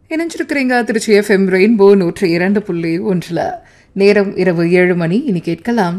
இணைஞ்சிருக்கிறீங்க Trichy FM rainbow நூற்றி இரண்டு புள்ளி ஒன்றில் நேரம் இரவு ஏழு மணி இனி கேட்கலாம்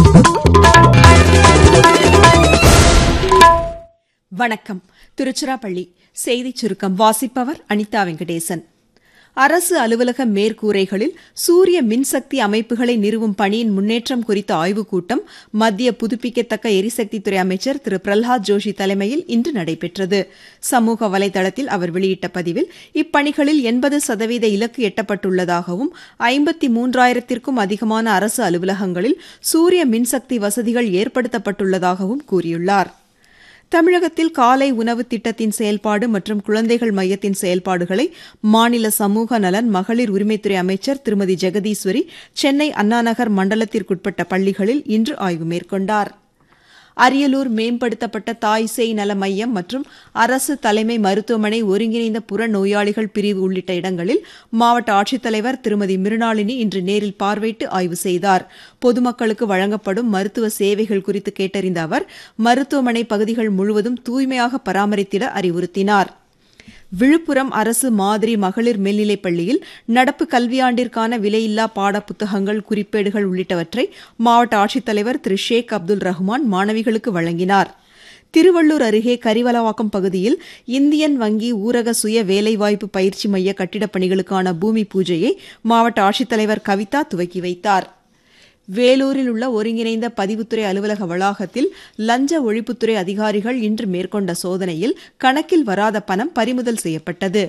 வணக்கம் திருச்சிராப்பள்ளி செய்திச் சுருக்கம் வாசிப்பவர் அனிதா வெங்கடேசன் அரசு அலுவலக மேற்கூரைகளில் சூரிய மின்சக்தி அமைப்புகளை நிறுவும் பணியின் முன்னேற்றம் குறித்த ஆய்வுக் கூட்டம் மத்திய புதுப்பிக்கத்தக்க எரிசக்தித்துறை அமைச்சர் திரு பிரல்ஹாத் ஜோஷி தலைமையில் இன்று நடைபெற்றது சமூக வலைதளத்தில் அவர் வெளியிட்ட பதிவில் இப்பணிகளில் எண்பது சதவீத இலக்கு எட்டப்பட்டுள்ளதாகவும் ஐம்பத்தி மூன்றாயிரத்திற்கும் அதிகமான அரசு அலுவலகங்களில் சூரிய மின்சக்தி வசதிகள் ஏற்படுத்தப்பட்டுள்ளதாகவும் கூறியுள்ளார் தமிழகத்தில் காலை உணவு திட்டத்தின் செயல்பாடு மற்றும் குழந்தைகள் மையத்தின் செயல்பாடுகளை மாநில சமூக நலன் மகளிர் உரிமைத்துறை அமைச்சர் திருமதி ஜெகதீஸ்வரி சென்னை அண்ணாநகர் மண்டலத்திற்குட்பட்ட பள்ளிகளில் இன்று ஆய்வு மேற்கொண்டார் அரியலூர் மேம்படுத்தப்பட்ட தாய் சேய் நல மையம் மற்றும் அரசு தலைமை மருத்துவமனை ஒருங்கிணைந்த புற நோயாளிகள் பிரிவு உள்ளிட்ட இடங்களில் மாவட்ட ஆட்சித்தலைவர் திருமதி மிருணாளினி இன்று நேரில் பார்வையிட்டு ஆய்வு செய்தார் பொதுமக்களுக்கு வழங்கப்படும் மருத்துவ சேவைகள் குறித்து கேட்டறிந்த அவர் மருத்துவமனை பகுதிகள் முழுவதும் தூய்மையாக பராமரித்திட அறிவுறுத்தினார் விழுப்புரம் அரசு மாதிரி மகளிர் மேல்நிலைப் பள்ளியில் நடப்பு கல்வியாண்டிற்கான விலையில்லா பாட புத்தகங்கள் குறிப்பேடுகள் உள்ளிட்டவற்றை மாவட்ட ஆட்சித்தலைவர் திரு ஷேக் அப்துல் ரஹ்மான் மாணவிகளுக்கு வழங்கினார் திருவள்ளூர் அருகே கரிவலவாக்கம் பகுதியில் இந்தியன் வங்கி ஊரக சுய வேலைவாய்ப்பு பயிற்சி மைய கட்டிடப் பணிகளுக்கான பூமி பூஜையை மாவட்ட ஆட்சித்தலைவர் கவிதா துவக்கி வைத்தார் வேலூரில் உள்ள ஒருங்கிணைந்த பதிவுத்துறை அலுவலக வளாகத்தில் லஞ்ச ஒழிப்புத்துறை அதிகாரிகள் இன்று மேற்கொண்ட சோதனையில் கணக்கில் வராத பணம் பறிமுதல் செய்யப்பட்டது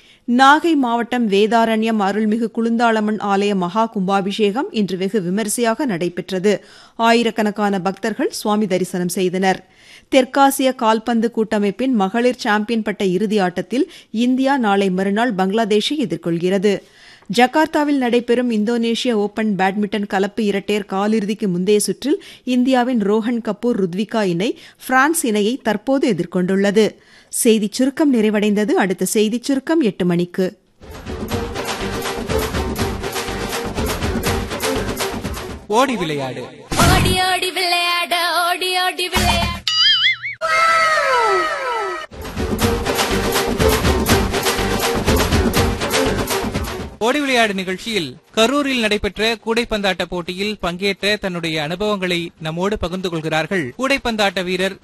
நாகை மாவட்டம் வேதாரண்யம் அருள்மிகு குளுந்தாளம்மன் ஆலய மகா கும்பாபிஷேகம் இன்று வெகு விமரிசையாக நடைபெற்றது ஆயிரக்கணக்கான பக்தர்கள் சுவாமி தரிசனம் செய்தனர் தெற்காசிய கால்பந்து கூட்டமைப்பின் மகளிர் சாம்பியன் பட்ட இறுதி ஆட்டத்தில் இந்தியா நாளை மறுநாள் பங்களாதேஷை எதிர்கொள்கிறது ஜகார்த்தாவில் நடைபெறும் இந்தோனேஷிய ஓபன் பேட்மிண்டன் கலப்பு இரட்டையர் காலிறுதிக்கு முந்தைய சுற்றில் இந்தியாவின் ரோஹன் கபூர் ருத்விகா இணை பிரான்ஸ் இணையை தற்போது எதிர்கொண்டுள்ளது செய்திச் சுருக்கம் நிறைவடைந்தது அடுத்த செய்திச் சுருக்கம் எட்டு மணிக்கு ஓடி விளையாடு ஓடி ஓடி விளையாட ஓடி ஓடி விளையாட ஓடி விளையாடு நிகழ்ச்சியில் கரூரில் நடைபெற்ற கூடைப்பந்தாட்ட போட்டியில் பங்கேற்ற தன்னுடைய அனுபவங்களை நம்மோடு பகிர்ந்து கொள்கிறார்கள் கூடைப்பந்தாட்ட வீரர்